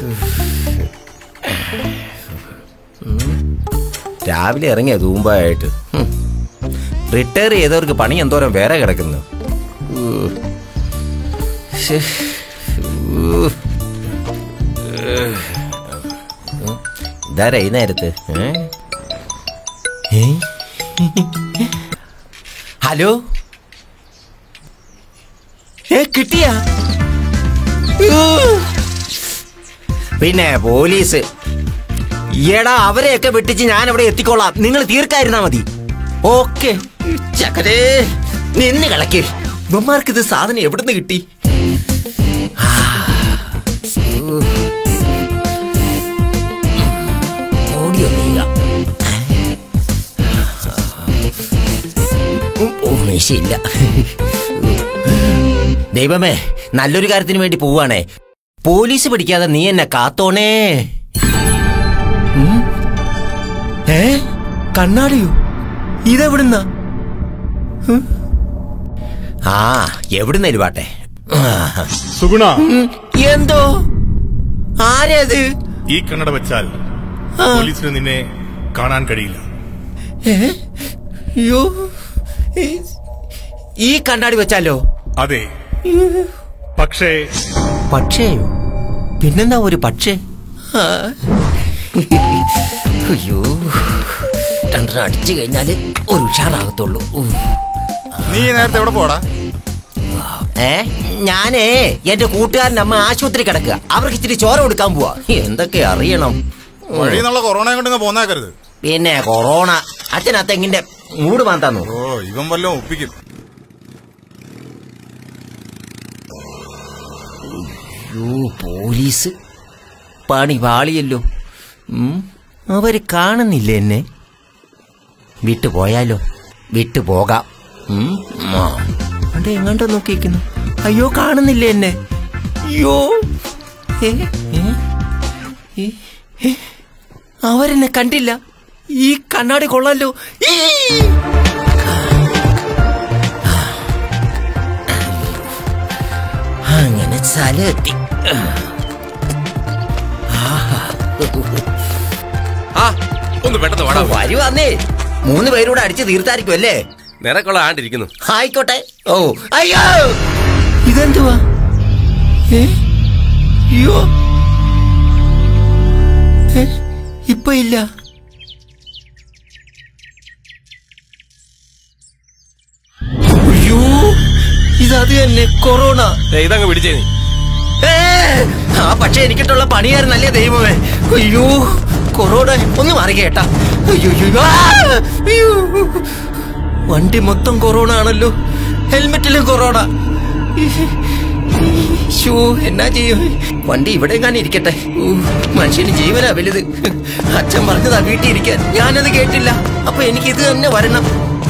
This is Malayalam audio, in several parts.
രാവിലെ ഇറങ്ങിയ തൂമ്പായിട്ട് റിട്ടയർ ചെയ്തവർക്ക് പണി എന്തോരം വേറെ കിടക്കുന്നു ഊ. ശ്ശേ. ഊ. ഇതാരാ ഈ നേരത്ത് ഏ? ഏ? ഹലോ ഏ കിട്ടിയാ ഊ. പിന്നെ പോലീസ് എടാ അവരെയൊക്കെ വെട്ടിച്ച് ഞാൻ അവിടെ എത്തിക്കോളാം നിങ്ങൾ തീർക്കായിരുന്നാ മതി ഓക്കെ ചക്കരേ നിന്ന് കളക്ക് ഇവന്മാർക്ക് ഇത് സാധനം എവിടുന്ന് കിട്ടി ആ. ഊ. ഓടിയോ നീങ്ങ ഓ മീശയില്ല ദൈവമേ നല്ലൊരു കാര്യത്തിന് വേണ്ടി പോവാണേ പോലീസ് പിടിക്കാതെ നീ എന്നെ കാത്തോണേ ഉം? ഏ കണ്ണാടിയോ ഇതെവിടുന്ന ആ എവിടുന്ന എലുവാട്ടെ സുഗുണ എന്തോ ആരേത് ഈ കണ്ണട വെച്ചാൽ പോലീസിന് നിന്നെ കാണാൻ കഴിയില്ല ഏ? അയ്യോ ഈ- ഈ കണ്ണാടി വെച്ചാലോ അതെ പക്ഷേ പക്ഷേയോ പിന്നെന്താ ഒരു പക്ഷേ ആ. അയ്യോ രണ്ടെണ്ണം അടിച്ചു കഴിഞ്ഞാല് ഒരു ഉഷാറാകത്തുള്ളൂ ഉം. നീ നേരത്തെ എവിടെ പോടാ ഏ ഞാനേ എന്റെ കൂട്ടുകാരൻ അമ്മ ആശുപത്രി കിടക്കുക അവർക്ക് ഇച്ചിരി ചോര കൊടുക്കാൻ പോവാ എന്തൊക്കെ അറിയണം ഉം. വഴി നിന്നുള്ള കൊറോണ കൊണ്ട് ഇങ്ങ് പോന്നേക്കരുത് പിന്നെ കൊറോണ അച്ഛനാ തെങ്ങിന്റെ മൂട് മാന്താന്നു ഓ ഇവൻ വല്ലതും ഒപ്പിക്കും യോ പോലീസ് പണി പാളിയല്ലോ ഉം, അവര് കാണുന്നില്ല എന്നെ വിട്ടു പോയാലോ വിട്ടു പോകാം ഉം, ആ. അവിടെ എങ്ങോട്ടോ നോക്കിയിരിക്കുന്നു അയ്യോ കാണുന്നില്ല എന്നെ അയ്യോ ഏ, ഏ, ഏ, ഏ, അവരെന്നെ കണ്ടില്ല ഈ കണ്ണാടി കൊള്ളാലോ ഈ. അങ്ങനെ സ്ഥലമെത്തി ആ ഒന്ന് പെട്ടെന്ന് വാടാ വരുവന്നേ മൂന്ന് പേരൂടെ അടിച്ച് തീർത്തായിരിക്കും അല്ലേ നിറക്കുള്ള ആണ്ടിരിക്കുന്നു ആയിക്കോട്ടെ ഓ അയ്യോ ഇതെന്തുവാ ഏ? അയ്യോ ഏ? ഇപ്പൊ ഇല്ല അയ്യോ ഇതത് തന്നെ കൊറോണ ദേ, ഇതങ്ങ് പിടിച്ചേ നീ ഏ, ആ പക്ഷെ എനിക്കിട്ടുള്ള പണിയായിരുന്നല്ലേ ദൈവമേ അയ്യോ കൊറോണ ഒന്ന് മാറി കേട്ടാ അയ്യോ അയ്യോ, ആ, അയ്യോ. വണ്ടി മൊത്തം കൊറോണ ആണല്ലോ ഹെൽമെറ്റിലും കൊറോണ ഷോ എന്നാ ചെയ്യും വണ്ടി ഇവിടെ എങ്ങാനും ഇരിക്കട്ടെ ഊ, മനുഷ്യന് ജീവനാ വലുത് അച്ഛൻ പറഞ്ഞതാ വീട്ടിൽ ഇരിക്കാൻ ഞാനത് കേട്ടില്ല അപ്പൊ എനിക്ക് ഇത് തന്നെ വരണം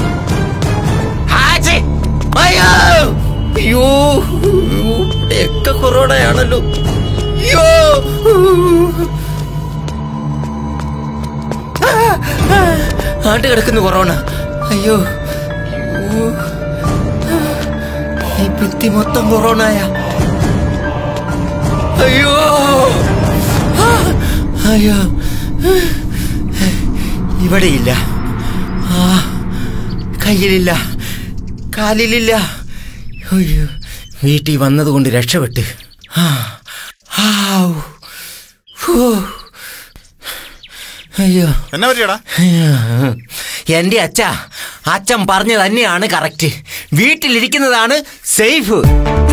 ആച്ചി! അയ്യോ അയ്യോ ഇവിടെയൊക്കെ കൊറോണയാണല്ലോ അയ്യോ ആണ്ട് കിടക്കുന്നു കൊറോണ അയ്യോ അയ്യോ. ഈ ഭിത്തി മൊത്തം കൊറോണയാ അയ്യോ ആ, അയ്യോ ഇവിടെയില്ല ആ കയ്യിലില്ല കാലിലില്ല അയ്യോ വീട്ടിൽ വന്നതുകൊണ്ട് രക്ഷപ്പെട്ട് ആ, ആവ്. ഫൂ. അയ്യോ എന്നാ പറ്റിയടാ എന്റെ അച്ഛ അച്ഛൻ പറഞ്ഞു തന്നെയാണ് കറക്റ്റ് വീട്ടിലിരിക്കുന്നതാണ് സേഫ്